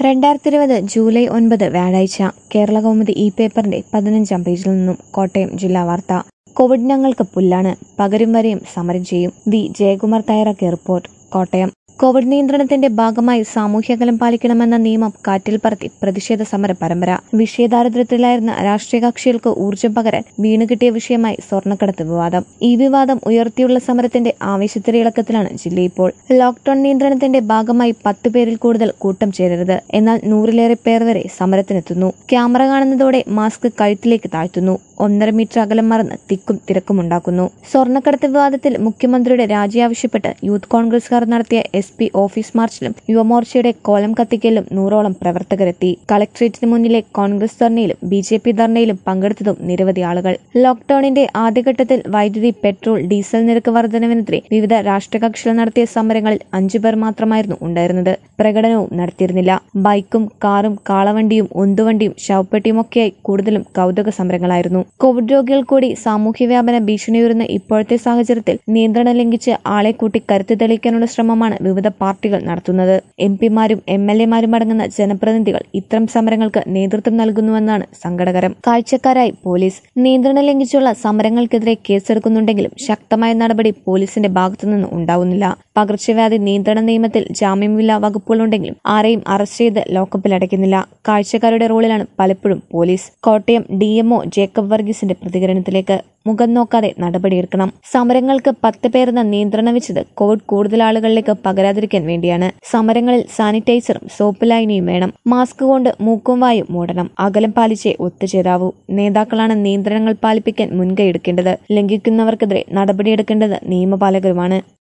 രണ്ടായിരത്തി ഇരുപത് ജൂലൈ ഒൻപത് വ്യാഴാഴ്ച കേരള കൗമുദി ഇ പേപ്പറിന്റെ പതിനഞ്ചാം പേജിൽ നിന്നും കോട്ടയം ജില്ലാ വാർത്ത കോവിഡ് ഞങ്ങൾക്ക് പുല്ലാണ് പകരും വരെയും സമരം ചെയ്യും വി ജയകുമാർ തയ്യാറാക്കിയ റിപ്പോർട്ട് കോട്ടയം കോവിഡ് നിയന്ത്രണത്തിന്റെ ഭാഗമായി സാമൂഹ്യകലം പാലിക്കണമെന്ന നിയമം കാറ്റിൽ പറത്തി പ്രതിഷേധ സമര പരമ്പര വിഷയദാരിദ്ര്യത്തിലായിരുന്ന രാഷ്ട്രീയ കക്ഷികൾക്ക് ഊർജ്ജം പകരാൻ വീണുകിട്ടിയ വിഷയമായി സ്വർണ്ണക്കടത്ത് വിവാദം ഈ വിവാദം ഉയർത്തിയുള്ള സമരത്തിന്റെ ആവേശത്തിരിളക്കത്തിലാണ് ജില്ല ഇപ്പോൾ ലോക്ഡൌൺ നിയന്ത്രണത്തിന്റെ ഭാഗമായി പത്ത് പേരിൽ കൂടുതൽ കൂട്ടം ചേരരുത് എന്നാൽ നൂറിലേറെ പേർ വരെ സമരത്തിനെത്തുന്നു ക്യാമറ കാണുന്നതോടെ മാസ്ക് കഴുത്തിലേക്ക് താഴ്ത്തുന്നു ഒന്നര മീറ്റർ അകലം മറന്ന് തിക്കും തിരക്കും ഉണ്ടാക്കുന്നു സ്വർണ്ണക്കടത്ത് വിവാദത്തിൽ മുഖ്യമന്ത്രിയുടെ രാജി ആവശ്യപ്പെട്ട് യൂത്ത് കോൺഗ്രസുകാർ നടത്തിയ എസ് പി ഓഫീസ് മാർച്ചിലും യുവമോർച്ചയുടെ കോലം കത്തിക്കലിലും നൂറോളം പ്രവർത്തകരെത്തി കളക്ട്രേറ്റിന് മുന്നിലെ കോൺഗ്രസ് ധർണയിലും ബി ജെ പി ധർണയിലും പങ്കെടുത്തതും നിരവധി ആളുകൾ ലോക്ഡൌണിന്റെ ആദ്യഘട്ടത്തിൽ വൈദ്യുതി പെട്രോൾ ഡീസൽ നിരക്ക് വർധനവിനെതിരെ വിവിധ രാഷ്ട്രീയ കക്ഷികൾ നടത്തിയ സമരങ്ങളിൽ അഞ്ചുപേർ മാത്രമായിരുന്നു ഉണ്ടായിരുന്നത് പ്രകടനവും നടത്തിയിരുന്നില്ല ബൈക്കും കാറും കാളവണ്ടിയും ഉന്തുവണ്ടിയും ശവപ്പെട്ടിയുമൊക്കെയായി കൂടുതലും കൗതുക സമരങ്ങളായിരുന്നു കോവിഡ് രോഗികൾ കൂടി സാമൂഹ്യ വ്യാപന ഭീഷണിയുയരുന്ന ഇപ്പോഴത്തെ സാഹചര്യത്തിൽ നിയന്ത്രണം ലംഘിച്ച് ആളെ കൂട്ടി കരുത്ത് തെളിയിക്കാനുള്ള ശ്രമമാണ് വിവിധ പാർട്ടികൾ നടത്തുന്നത് എം പിമാരും എം എൽ എമാരും അടങ്ങുന്ന ജനപ്രതിനിധികൾ ഇത്തരം സമരങ്ങൾക്ക് നേതൃത്വം നൽകുന്നുവെന്നാണ് സങ്കടകരം കാഴ്ചക്കാരായി പോലീസ് നിയന്ത്രണം ലംഘിച്ചുള്ള സമരങ്ങൾക്കെതിരെ കേസെടുക്കുന്നുണ്ടെങ്കിലും ശക്തമായ നടപടി പോലീസിന്റെ ഭാഗത്തുനിന്ന് ഉണ്ടാവുന്നില്ല പകർച്ചവ്യാധി നിയന്ത്രണ നിയമത്തിൽ ജാമ്യമില്ലാ വകുപ്പുകളുണ്ടെങ്കിലും ആരെയും അറസ്റ്റ് ചെയ്ത് ലോക്കപ്പിൽ അടയ്ക്കുന്നില്ല കാഴ്ചക്കാരുടെ റോളിലാണ് പലപ്പോഴും പോലീസ് കോട്ടയം ഡിഎംഒ ജേക്കബ് വർഗീസിന്റെ പ്രതികരണത്തിലേക്ക് മുഖം നോക്കാതെ നടപടിയെടുക്കണം സമരങ്ങൾക്ക് പത്ത് പേരെന്ന നിയന്ത്രണം വെച്ചത് കോവിഡ് കൂടുതൽ ആളുകളിലേക്ക് പകരാതിരിക്കാൻ വേണ്ടിയാണ് സമരങ്ങളിൽ സാനിറ്റൈസറും സോപ്പ് ലൈനിയും വേണം മാസ്ക് കൊണ്ട് മൂക്കും വായും മൂടണം അകലം പാലിച്ചേ ഒത്തുചേരാവൂ നേതാക്കളാണ് നിയന്ത്രണങ്ങൾ പാലിപ്പിക്കാൻ മുൻകൈ എടുക്കേണ്ടത് ലംഘിക്കുന്നവർക്കെതിരെ നടപടിയെടുക്കേണ്ടത് നിയമപാലകരുമാണ്